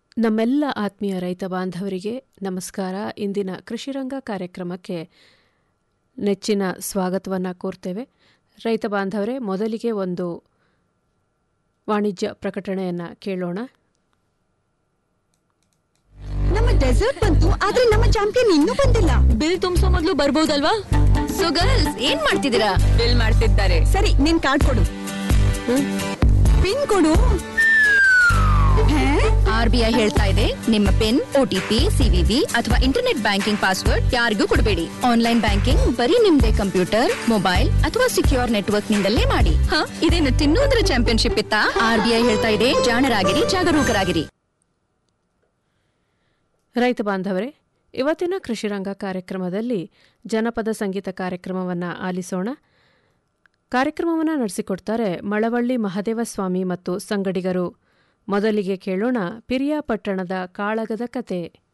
ನಮ್ಮೆಲ್ಲ ಆತ್ಮೀಯ ರೈತ ಬಾಂಧವರಿಗೆ ನಮಸ್ಕಾರ ಇಂದಿನ ಕೃಷಿರಂಗ ಕಾರ್ಯಕ್ರಮಕ್ಕೆ ನೆಚ್ಚಿನ ಸ್ವಾಗತವನ್ನು ಕೋರ್ತೇವೆ ರೈತ ಬಾಂಧವರೇ ಮೊದಲಿಗೆ ಒಂದು ವಾಣಿಜ್ಯ ಪ್ರಕಟಣೆಯನ್ನು ಕೇಳೋಣ ನಮ್ಮ ಡೆಸರ್ಟ್ ಬಂತು ಆದ್ರೆ ನಮ್ಮ ಚಾಂಪಿಯನ್ ಇನ್ನೂ ಬಂದಿಲ್ಲ ಬಿಲ್ ತುಂಬಿಸೋ ಮೊದಲು ಬರ್ಬೋದಲ್ವಾ ಸೊ ಗರ್ಲ್ಸ್ ಏನ್ ಮಾಡ್ತಿದ್ದೀರಾ ಬಿಲ್ ಮಾಡ್ತಿದ್ದಾರೆ ಸರಿ ನಿನ್ ಕಾರ್ಡ್ ಕೊಡು ಪಿನ್ ಕೊಡು ಹೇ? ಆರ್ ಬಿ ಐ ಹೇಳ್ತಾ ಇದೆ ನಿಮ್ಮ ಪಿನ್ ಓಟಿಪಿ ಸಿವಿವಿ ಅಥವಾ ಇಂಟರ್ನೆಟ್ ಬ್ಯಾಂಕಿಂಗ್ ಪಾಸ್ವರ್ಡ್ ಯಾರಿಗೂ ಕೊಡಬೇಡಿ ಆನ್ಲೈನ್ ಬ್ಯಾಂಕಿಂಗ್ ಬರೀ ನಿಮ್ದೇ ಕಂಪ್ಯೂಟರ್ ಮೊಬೈಲ್ ಅಥವಾ ಸಿಕ್ಯೂರ್ ನೆಟ್ವರ್ಕ್ ನಿಂದಲೇ ಮಾಡಿ ಹ ಇದೇನು ತಿನ್ನೋದ್ರ ಚಾಂಪಿಯನ್ಶಿಪ್ ಇತ್ತಾ ಆರ್ ಬಿ ಐ ಹೇಳ್ತಾ ಇದೆ ಜಾಣರಾಗಿರಿ ಜಾಗರೂಕರಾಗಿರಿ ರೈತ ಬಾಂಧವರೇ ಇವತ್ತಿನ ಕೃಷಿರಂಗ ಕಾರ್ಯಕ್ರಮದಲ್ಲಿ ಜನಪದ ಸಂಗೀತ ಕಾರ್ಯಕ್ರಮವನ್ನು ಆಲಿಸೋಣ ಕಾರ್ಯಕ್ರಮವನ್ನು ನಡೆಸಿಕೊಡ್ತಾರೆ ಮಳವಳ್ಳಿ ಮಹದೇವಸ್ವಾಮಿ ಮತ್ತು ಸಂಗಡಿಗರು ಮೊದಲಿಗೆ ಕೇಳೋಣ ಪಿರಿಯಾಪಟ್ಟಣದ ಕಾಳಗದ ಕತೆ